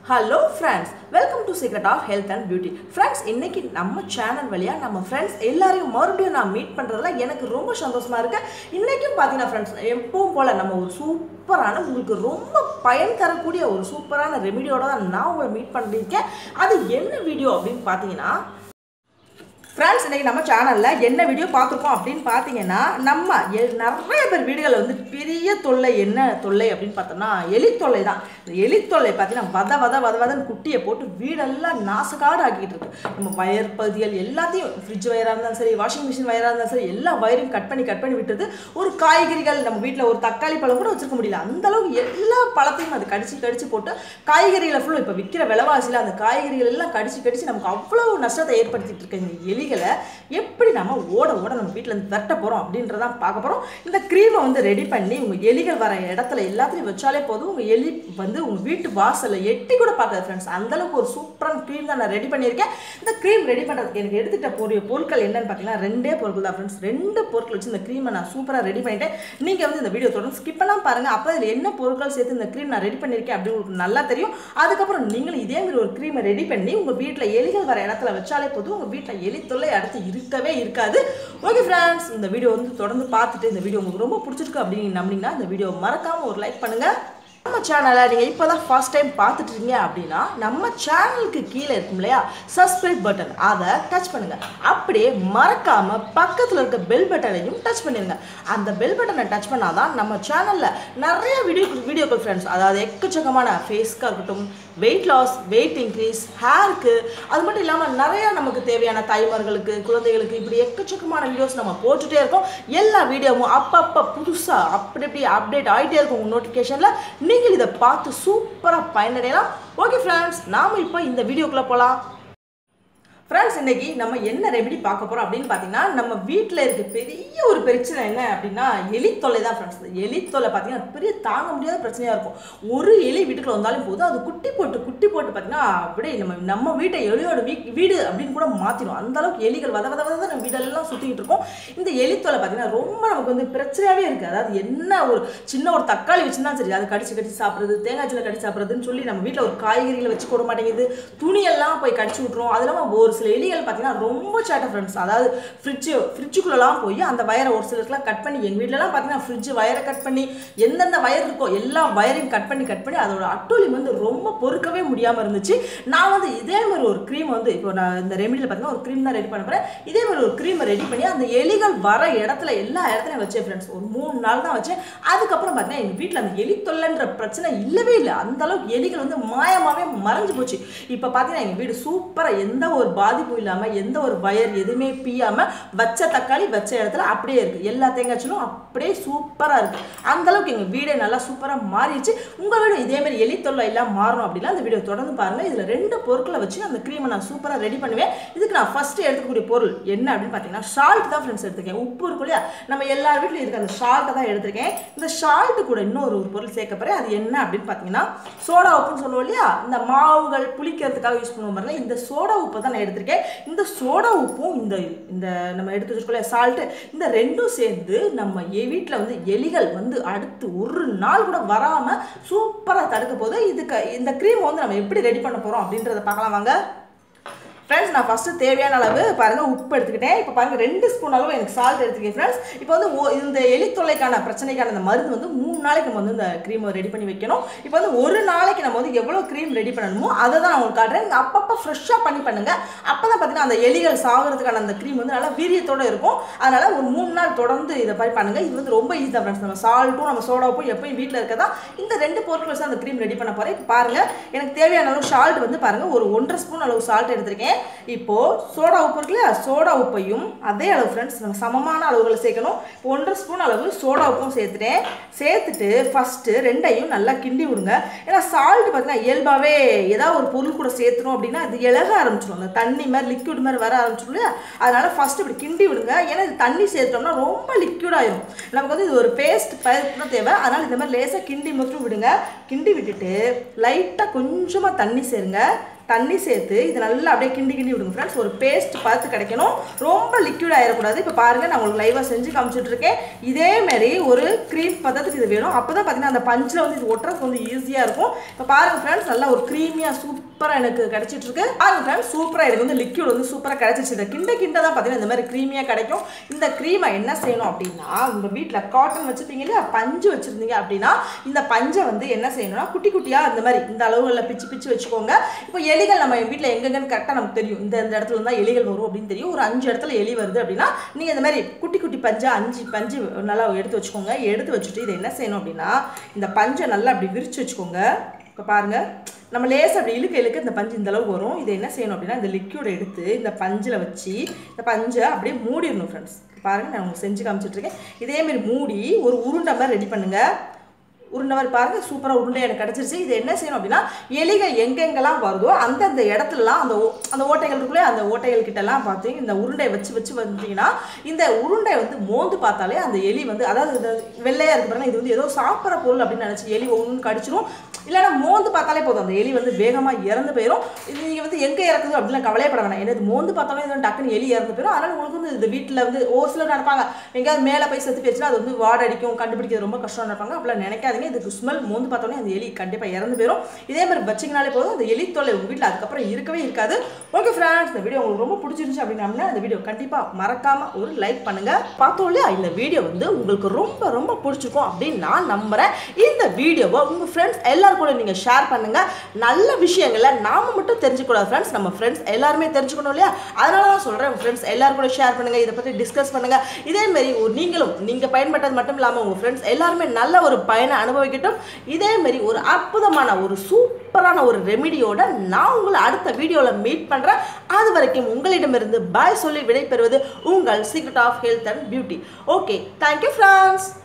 hello friends welcome to secret of health and beauty friends இன்னைக்கு நம்ம channel வழியாக நம்ம ஃப்ரெண்ட்ஸ் எல்லாரையும் மறுபடியும் நான் மீட் பண்ணுறதுல எனக்கு ரொம்ப சந்தோஷமா இருக்கு இன்னைக்கும் பார்த்தீங்கன்னா ஃப்ரெண்ட்ஸ் எப்பவும் போல் நம்ம ஒரு சூப்பரான உங்களுக்கு ரொம்ப பயன் தரக்கூடிய ஒரு சூப்பரான ரெமிடியோட தான் நான் உங்களை மீட் பண்ணியிருக்கேன் அது என்ன வீடியோ அப்படின்னு பார்த்தீங்கன்னா ஃப்ரெண்ட்ஸ் இன்னைக்கு நம்ம சேனலில் என்ன வீடியோ பார்த்துருக்கோம் அப்படின்னு பார்த்தீங்கன்னா நம்ம எ- நிறைய பேர் வீடுகளில் வந்து பெரிய தொல்லை என்ன தொல்லை அப்படின்னு பார்த்தோம்னா எலி தொல்லை தான் இந்த எலி தொல்லை பார்த்தீங்கன்னா வத வத வத வதன்னு குட்டியை போட்டு வீடெல்லாம் நாசக்காடு ஆக்கிட்டு இருக்கு நம்ம வயர் பகுதிகள் எல்லாத்தையும் ஃப்ரிட்ஜ் வயராக இருந்தாலும் சரி வாஷிங் மிஷின் வயராக இருந்தாலும் சரி எல்லா வயரையும் கட் பண்ணி கட் பண்ணி விட்டுறது ஒரு காய்கறிகள் நம்ம வீட்டில் ஒரு தக்காளி பழம் கூட வச்சிருக்க முடியல அந்த அளவுக்கு எல்லா பழத்தையும் அது கடிச்சு கடிச்சு போட்டு காய்கறிகளை ஃபுல்லும் இப்போ விற்கிற விலைவாசியில் அந்த காய்கறிகள் எல்லாம் கடிச்சு கடிச்சு நமக்கு அவ்வளோ நஷ்டத்தை ஏற்படுத்திட்டு இருக்க இந்த எலிகளை எப்படி நம்ம ஓட ஓட நம்ம வீட்டில் இருந்து விரட்ட போகிறோம் அப்படின்றதான் பார்க்க போகிறோம் இந்த க்ரீமை வந்து ரெடி பண்ணி உங்கள் எலிகள் வர இடத்துல எல்லாத்துலையும் வச்சாலே போதும் உங்கள் எலி வந்து உங்கள் வீட்டு வாசலில் எட்டி கூட பார்க்காது ஃப்ரெண்ட்ஸ் அந்தளவுக்கு ஒரு சூப்பரான க்ரீம் தான் நான் ரெடி பண்ணியிருக்கேன் இந்த க்ரீம் ரெடி பண்ணுறதுக்கு எனக்கு எடுத்துகிட்ட போகிற பொருட்கள் என்னன்னு பார்த்தீங்கன்னா ரெண்டே பொருட்கள் தான் ஃப்ரெண்ட்ஸ் ரெண்டு பொருட்கள் வச்சு இந்த க்ரீமை நான் சூப்பராக ரெடி பண்ணிட்டேன் நீங்கள் வந்து இந்த வீடியோ தொடர்ந்து ஸ்கிப் பண்ணாம பாருங்கள் அப்போ இதில் என்ன பொருட்கள் சேர்த்து இந்த க்ரீம் நான் ரெடி பண்ணியிருக்கேன் அப்படின்னு உங்களுக்கு நல்லா தெரியும் அதுக்கப்புறம் நீங்களும் இதே மாதிரி ஒரு க்ரீமை ரெடி பண்ணி உங்கள் வீட்டில் எலிகள் வர இடத்துல வச்சாலே போதும் உங்கள் வீட்டில் எலி தொல்லை அடுத்து இருக்கவே இருக்காது ஓகே ஃப்ரெண்ட்ஸ் இந்த வீடியோ வந்து தொடர்ந்து பார்த்துட்டு இந்த வீடியோ உங்களுக்கு ரொம்ப பிடிச்சிருக்கு அப்படின்னு நம்பினீங்கன்னா இந்த வீடியோ மறக்காமல் ஒரு லைக் பண்ணுங்கள் நம்ம சேனலை நீங்கள் இப்போ தான் ஃபர்ஸ்ட் டைம் பார்த்துட்டு இருக்கீங்க அப்படின்னா நம்ம சேனலுக்கு கீழே இருக்கும் இல்லையா சப்ஸ்கிரைப் பட்டன் அதை டச் பண்ணுங்க அப்படியே மறக்காம பக்கத்தில் இருக்க பெல் பட்டனையும் டச் பண்ணிடுங்க அந்த பெல் பட்டனை டச் பண்ணாதான் நம்ம சேனலில் நிறைய வீடியோ வீடியோக்கள் ஃப்ரெண்ட்ஸ் அதாவது எக்கச்சக்கமான ஃபேஸ்க்காக இருக்கட்டும் வெயிட் லாஸ் வெயிட் இன்க்ரீஸ் ஹேருக்கு அது மட்டும் இல்லாமல் நிறைய நமக்கு தேவையான தாய்மார்களுக்கு குழந்தைகளுக்கு இப்படி எக்கச்சக்கமான வீடியோஸ் நம்ம போட்டுட்டே இருக்கோம் எல்லா வீடியோவும் அப்பப்போ புதுசாக அப்படி அப்படி அப்டேட் ஆகிட்டே இருக்கும் உங்கள் நோட்டிஃபிகேஷனில் நீங்கள் இதை பார்த்து சூப்பராக பயனடையலாம் ஓகே ஃப்ரெண்ட்ஸ் நாம் இப்போ இந்த வீடியோக்குள்ளே போகலாம் ஃப்ரெண்ட்ஸ் இன்னைக்கு நம்ம என்ன ரெமெடி பார்க்க போகிறோம் அப்படின்னு பார்த்தீங்கன்னா நம்ம வீட்டில் இருக்க பெரிய ஒரு பிரச்சனை என்ன அப்படின்னா எலி தொல்லை தான் ஃப்ரெண்ட்ஸ் எலி தொல்லை பார்த்தீங்கன்னா பெரிய தாங்க முடியாத பிரச்சனையாக இருக்கும் ஒரு எலி வீட்டுக்குள்ள வந்தாலும் போதும் அது குட்டி போட்டு குட்டி போட்டு பார்த்தீங்கன்னா அப்படியே நம்ம நம்ம வீட்டை எலியோட வீ வீடு அப்படின்னு கூட மாற்றிடும் அந்த அளவுக்கு எலிகள் வத வத வத நம்ம வீடெல்லாம் சுற்றிக்கிட்டு இருக்கோம் இந்த எலி தொல்லை பார்த்தீங்கன்னா ரொம்ப நமக்கு வந்து பிரச்சனையாகவே இருக்குது அதாவது என்ன ஒரு சின்ன ஒரு தக்காளி வச்சுருந்தா சரி அது கடிச்சு கடிச்சு சாப்பிட்றது தேங்காய் சில கடிச்சு சாப்பிட்றதுன்னு சொல்லி நம்ம வீட்டில் ஒரு காய்கறிகளை வச்சு கூட மாட்டேங்குது துணியெல்லாம் போய் கடிச்சு விட்ருவோம் அது இல்லாமல் ஒரு சில எலிகள் பார்த்தீங்கன்னா ரொம்ப சேட்டை ஃப்ரெண்ட்ஸ் அதாவது ஃப்ரிட்ஜு ஃப்ரிட்ஜுக்குள்ளெல்லாம் போய் அந்த வயரை ஒரு சிலருக்குலாம் கட் பண்ணி எங்கள் வீட்டிலலாம் பார்த்தீங்கன்னா ஃப்ரிட்ஜு வயரை கட் பண்ணி எந்தெந்த வயர் இருக்கோ எல்லா வயரையும் கட் பண்ணி கட் பண்ணி அதோட அட்டூழியம் வந்து ரொம்ப பொறுக்கவே முடியாமல் இருந்துச்சு நான் வந்து இதே மாதிரி ஒரு க்ரீம் வந்து இப்போ நான் இந்த ரெமிடியில் பார்த்தீங்கன்னா ஒரு க்ரீம் தான் ரெடி பண்ண போகிறேன் இதே மாதிரி ஒரு க்ரீமை ரெடி பண்ணி அந்த எலிகள் வர இடத்துல எல்லா இடத்துலையும் வச்சேன் ஃப்ரெண்ட்ஸ் ஒரு மூணு நாள் தான் வச்சேன் அதுக்கப்புறம் பார்த்தீங்கன்னா எங்கள் வீட்டில் அந்த எலி தொல்லைன்ற பிரச்சனை இல்லவே இல்லை அந்த அளவுக்கு எலிகள் வந்து மாயமாகவே மறைஞ்சு போச்சு இப்போ பார்த்தீங்கன்னா எங்கள் வீடு சூப்பராக எந்த ஒரு பாதிப்பும் இல்லாமல் எந்த ஒரு வயர் எதுவுமே பீயாமல் வச்ச தக்காளி வச்ச இடத்துல அப்படியே இருக்குது எல்லா தேங்காய்ச்சலும் அப்படியே சூப்பராக இருக்குது அந்த அளவுக்கு எங்கள் வீடே நல்லா சூப்பராக மாறிடுச்சு உங்கள் வீடு இதே மாதிரி எலி தொல்லை எல்லாம் மாறணும் அப்படின்னா அந்த வீடியோ தொடர்ந்து பாருங்கள் இதில் ரெண்டு பொருட்களை வச்சு அந்த க்ரீமை நான் சூப்பராக ரெடி பண்ணுவேன் இதுக்கு நான் ஃபஸ்ட்டு எடுத்துக்கக்கூடிய பொருள் என்ன அப்படின்னு பார்த்தீங்கன்னா ஷால்ட் தான் ஃப்ரெண்ட்ஸ் எடுத்துக்கேன் உப்பு இருக்கும் இல்லையா நம்ம எல்லார் வீட்லையும் இருக்க அந்த ஷால்ட்டை தான் எடுத்திருக்கேன் இந்த ஷால்ட்டு கூட இன்னொரு ஒரு பொருள் சேர்க்க போகிறேன் அது என்ன அப்படின்னு பார்த்தீங்கன்னா சோடா உப்புன்னு சொல்லுவோம் இல்லையா இந்த மாவுகள் புளிக்கிறதுக்காக யூஸ் பண்ணுவோம் பாருங்க இந்த சோடா உப்பை தான் நான் எடுத்திருக்கேன் இந்த சோடா உப்பும் இந்த இந்த நம்ம எடுத்து வச்சிருக்கோம் சால்ட்டு இந்த ரெண்டும் சேர்ந்து நம்ம வீட்டில் வந்து எலிகள் வந்து அடுத்து ஒரு நாள் கூட வராமல் சூப்பராக தடுக்க போது இதுக்கு இந்த க்ரீம் வந்து நம்ம எப்படி ரெடி பண்ண போகிறோம் அப்படின்றத பார்க்கலாம் வாங்க ஃப்ரெண்ட்ஸ் நான் ஃபஸ்ட்டு தேவையான அளவு பாருங்கள் உப்பு எடுத்துக்கிட்டேன் இப்போ பாருங்கள் ரெண்டு ஸ்பூன் அளவு எனக்கு சால்ட் எடுத்துக்கேன் ஃப்ரெண்ட்ஸ் இப்போ வந்து ஒ- இந்த எலி தொல்லைக்கான பிரச்சனைக்கான இந்த மருந்து வந்து மூணு நாளைக்கு நம்ம வந்து இந்த க்ரீமை ரெடி பண்ணி வைக்கணும் இப்போ வந்து ஒரு நாளைக்கு நம்ம வந்து எவ்வளோ க்ரீம் ரெடி பண்ணணுமோ அதை தான் நான் உங்களுக்கு காட்டுறேன் நீங்கள் அப்பப்போ ஃப்ரெஷ்ஷாக பண்ணி பண்ணுங்கள் அப்போ தான் பார்த்தீங்கன்னா அந்த எலிகள் சாகிறதுக்கான அந்த க்ரீம் வந்து நல்லா வீரியத்தோடு இருக்கும் அதனால் ஒரு மூணு நாள் தொடர்ந்து இதை மாதிரி பண்ணுங்கள் இது வந்து ரொம்ப ஈஸி தான் ஃப்ரெண்ட்ஸ் நம்ம சால்ட்டும் நம்ம சோடாவும் எப்பயும் வீட்டில் இருக்கதா இந்த ரெண்டு பொருட்கள் வச்சு அந்த க்ரீம் ரெடி பண்ண போகிறேன் இப்போ பாருங்கள் எனக்கு தேவையான அளவு சால்ட் வந்து பாருங்கள் ஒரு ஒன்றரை ஸ்பூன் அளவு சால்ட் எடுத்திருக்கேன் இப்போ சோடா உப்பு இருக்கு இல்லையா சோடா உப்பையும் அதே அளவு ஃப்ரெண்ட்ஸ் நம்ம சமமான அளவுகளை சேர்க்கணும் இப்போ ஒன்றரை ஸ்பூன் அளவு சோடா உப்பும் சேர்த்துட்டேன் சேர்த்துட்டு ஃபஸ்ட்டு ரெண்டையும் நல்லா கிண்டி விடுங்க ஏன்னா சால்ட் பார்த்தீங்கன்னா இயல்பாகவே ஏதாவது ஒரு பொருள் கூட சேர்த்துணும் அப்படின்னா அது இலக ஆரம்பிச்சிடும் அந்த தண்ணி மாதிரி லிக்விட் மாதிரி வர ஆரம்பிச்சிடும் இல்லையா அதனால ஃபஸ்ட்டு இப்படி கிண்டி விடுங்க ஏன்னா இது தண்ணி சேர்த்தோம்னா ரொம்ப லிக்விட் ஆயிரும் நமக்கு வந்து இது ஒரு பேஸ்ட் பயிர் தான் தேவை அதனால் இந்த மாதிரி லேசாக கிண்டி மட்டும் விடுங்க கிண்டி விட்டுட்டு லைட்டாக கொஞ்சமாக தண்ணி சேருங்க தண்ணி சேர்த்து இது நல்லா அப்படியே கிண்டி கிண்டி விடுங்க ஃப்ரெண்ட்ஸ் ஒரு பேஸ்ட் பார்த்து கிடைக்கணும் ரொம்ப லிக்விட் ஆயிடக்கூடாது இப்போ பாருங்கள் நான் உங்களுக்கு லைவாக செஞ்சு காமிச்சிட்டு இருக்கேன் இதே மாதிரி ஒரு க்ரீம் பதத்துக்கு இது வேணும் அப்போ தான் பார்த்தீங்கன்னா அந்த பஞ்சில் வந்து இது ஒட்டுறதுக்கு வந்து ஈஸியாக இருக்கும் இப்போ பாருங்கள் ஃப்ரெண்ட்ஸ் நல்லா ஒரு க்ரீமியாக சூப்பராக எனக்கு கிடைச்சிட்டு இருக்கு பாருங்க ஃப்ரெண்ட்ஸ் சூப்பராக எனக்கு வந்து லிக்விட் வந்து சூப்பராக கிடைச்சிச்சு இந்த கிண்ட கிண்ட தான் பார்த்தீங்கன்னா இந்த மாதிரி க்ரீமியாக கிடைக்கும் இந்த க்ரீமை என்ன செய்யணும் அப்படின்னா உங்கள் வீட்டில் காட்டன் வச்சுருப்பீங்க இல்லையா பஞ்சு வச்சுருந்தீங்க அப்படின்னா இந்த பஞ்சை வந்து என்ன செய்யணும்னா குட்டி குட்டியாக இந்த மாதிரி இந்த அளவுகளில் பிச்சு பிச்சு வச்சுக்கோங்க இப்போ எலிகள் நம்ம வீட்டில் எங்கெங்கன்னு கரெக்டாக நமக்கு தெரியும் இந்த இந்த இடத்துல இருந்தால் எலிகள் வரும் அப்படின்னு தெரியும் ஒரு அஞ்சு இடத்துல எலி வருது அப்படின்னா நீங்கள் இந்த மாதிரி குட்டி குட்டி பஞ்சை அஞ்சு பஞ்சு நல்லா எடுத்து வச்சுக்கோங்க எடுத்து வச்சுட்டு இதை என்ன செய்யணும் அப்படின்னா இந்த பஞ்சை நல்லா அப்படி விரிச்சு வச்சுக்கோங்க இப்போ பாருங்க நம்ம லேசாக அப்படி இழுக்க இழுக்க இந்த பஞ்சு இந்த அளவுக்கு வரும் இதை என்ன செய்யணும் அப்படின்னா இந்த லிக்யூட் எடுத்து இந்த பஞ்சில் வச்சு இந்த பஞ்சை அப்படியே மூடிடணும் ஃப்ரெண்ட்ஸ் பாருங்க நான் உங்களுக்கு செஞ்சு காமிச்சிட்டு இருக்கேன் இதே மாதிரி மூடி ஒரு உருண்டை மாதிரி ரெடி பண்ணுங்க உருண்டை மாதிரி பாருங்க சூப்பராக உருண்டை எனக்கு கிடச்சிருச்சு இது என்ன செய்யணும் அப்படின்னா எலிகள் எங்கெங்கெல்லாம் வருதோ அந்தந்த இடத்துலலாம் அந்த ஓ- அந்த ஓட்டைகள் இருக்குள்ளே அந்த ஓட்டைகள் கிட்டலாம் பார்த்து இந்த உருண்டையை வச்சு வச்சு வந்தீங்கன்னா இந்த உருண்டை வந்து மோந்து பார்த்தாலே அந்த எலி வந்து அதாவது இந்த வெள்ளையாக இருக்கு பாருங்க இது வந்து ஏதோ சாப்பிட்ற பொருள் அப்படின்னு நினச்சி எலி ஒன்று கடிச்சிரும் இல்லைன்னா மோந்து பார்த்தாலே போதும் அந்த எலி வந்து வேகமாக இறந்து போயிடும் இது நீங்கள் வந்து எங்கே இறக்குது அப்படிலாம் கவலையப்பட வேணாம் ஏன்னா இது மோந்து பார்த்தாலே இது வந்து டக்குன்னு எலி இறந்து போயிடும் அதனால் உங்களுக்கு வந்து இந்த வீட்டில் வந்து ஒரு சிலர் நடப்பாங்க எங்கேயாவது மேலே போய் செத்து போயிடுச்சுன்னா அது வந்து வாடை அடிக்கும் கண்டுபிடிக்கிறது ரொம்ப கஷ்டம் நடப்பாங்க அப்படிலாம் நினைக்காதீங்க இதுக்கு ஸ்மெல் மோந்து பார்த்தோன்னே அந்த எலி கண்டிப்பாக இறந்து போயிடும் இதே மாதிரி வச்சிங்கனாலே போதும் அந்த எலி தொல்லை உங்கள் வீட்டில் அதுக்கப்புறம் இருக்கவே இருக்காது ஓகே ஃப்ரெண்ட்ஸ் இந்த வீடியோ உங்களுக்கு ரொம்ப பிடிச்சிருந்துச்சு அப்படின்னா இந்த வீடியோ கண்டிப்பாக மறக்காம ஒரு லைக் பண்ணுங்க பார்த்தோம் இல்லையா இந்த வீடியோ வந்து உங்களுக்கு ரொம்ப ரொம்ப பிடிச்சிருக்கும் அப்படின்னு நான் நம்புறேன் இந்த வீடியோவை உங்கள் ஃப்ரெண்ட்ஸ் எல்லாரும் கூட நீங்கள் ஷேர் பண்ணுங்க நல்ல விஷயங்களை நாம மட்டும் தெரிஞ்சுக்கூடாது ஃப்ரெண்ட்ஸ் நம்ம ஃப்ரெண்ட்ஸ் எல்லாருமே தெரிஞ்சுக்கணும் இல்லையா அதனால தான் சொல்கிறேன் ஃப்ரெண்ட்ஸ் எல்லாரும் கூட ஷேர் பண்ணுங்க இதை பற்றி டிஸ்கஸ் பண்ணுங்க இதே மாதிரி ஒரு நீங்களும் நீங்கள் பயன்பட்டது மட்டும் இல்லாமல் உங்கள் ஃப்ரெண்ட்ஸ் எல்லாருமே நல்ல ஒரு பயனை அனுபவிக்கட்டும் இதே மாதிரி ஒரு அற்புதமான ஒரு சூப்பரான ஒரு ரெமிடியோட நான் உங்களை அடுத்த வீடியோவில் மீட் பண்ணுறேன் அது வரைக்கும் உங்களிடமிருந்து பாய் சொல்லி விடைபெறுவது உங்கள் secret of health and beauty okay thank you friends